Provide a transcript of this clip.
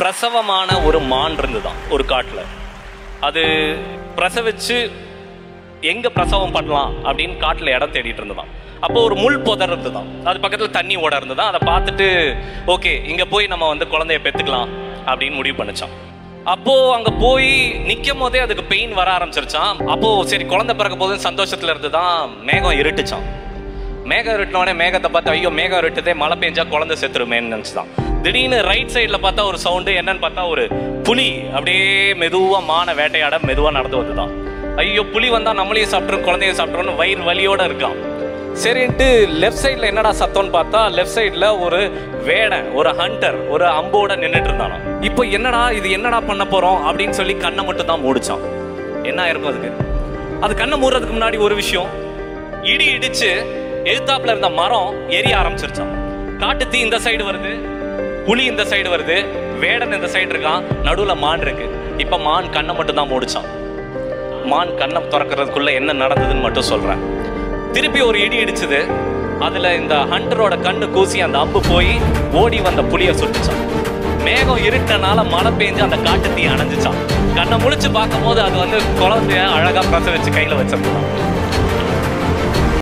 பிரசவமான ஒரு மான் இருந்துதான் ஒரு காட்டுல அது பிரசவிச்சு எங்க பிரசவம் பண்ணலாம் அப்படின்னு காட்டுல இடம் தேடிட்டு இருந்ததாம் அப்போ ஒரு முள் புதர் இருந்துதான் அது பக்கத்துல தண்ணி ஓட இருந்ததா அதை பார்த்துட்டு ஓகே இங்க போய் நம்ம வந்து குழந்தைய பெத்துக்கலாம் அப்படின்னு முடிவு பண்ணுச்சான் அப்போ அங்க போய் நிக்கும் போதே அதுக்கு பெயின் வர ஆரம்பிச்சிருச்சான் அப்போ சரி குழந்தை பிறக்க போதுன்னு சந்தோஷத்துல இருந்துதான் மேகம் இருட்டுச்சான் மேகம் இருட்டினோடனே மேகத்தை பார்த்து ஐயோ மேகம் இருட்டுதே மழை பெஞ்சா குழந்தை செத்துருமேன்னு நினச்சிதான் திடீர்னு ரைட் சைடில் பார்த்தா ஒரு சவுண்டு என்னன்னு பார்த்தா ஒரு புலி அப்படியே மெதுவாக மான வேட்டையாட மெதுவாக நடந்து வந்துதான் ஐயோ புலி வந்தால் நம்மளையும் சாப்பிட்ரும் குழந்தைய சாப்பிட்ருன்னு வயிறு வலியோட இருக்கான் சரின்ட்டு லெஃப்ட் சைடில் என்னடா சத்தம்னு பார்த்தா லெஃப்ட் சைடில் ஒரு வேடன் ஒரு ஹண்டர் ஒரு அம்போட நின்றுட்டு இருந்தானோ இப்போ என்னடா இது என்னடா பண்ண போகிறோம் அப்படின்னு சொல்லி கண்ணை மட்டும் தான் மூடிச்சான் என்ன ஆயிருக்கும் அதுக்கு அது கண்ணை மூடுறதுக்கு முன்னாடி ஒரு விஷயம் இடி இடிச்சு எதிர்த்தாப்புல இருந்த மரம் எரிய ஆரம்பிச்சிருச்சான் காட்டு தீ இந்த சைடு வருது புலி இந்த சைடு வருது வேடன் இந்த சைடு இருக்கான் நடுவுல மான் இருக்கு இப்ப மான் கண்ணை மட்டும் தான் மூடிச்சான் மான் கண்ணை திறக்கிறதுக்குள்ள என்ன நடந்ததுன்னு மட்டும் சொல்றேன் திருப்பி ஒரு இடி இடிச்சது அதுல இந்த ஹண்டரோட கண்ணு கூசி அந்த அம்பு போய் ஓடி வந்த புலிய சுட்டுச்சான் மேகம் இருட்டனால மழை பெஞ்சு அந்த காட்டு தீ அணைஞ்சிச்சான் கண்ணை முழிச்சு பார்க்கும்போது அது வந்து குழந்தைய அழகா பிரசவிச்சு கையில வச்சிருந்தான்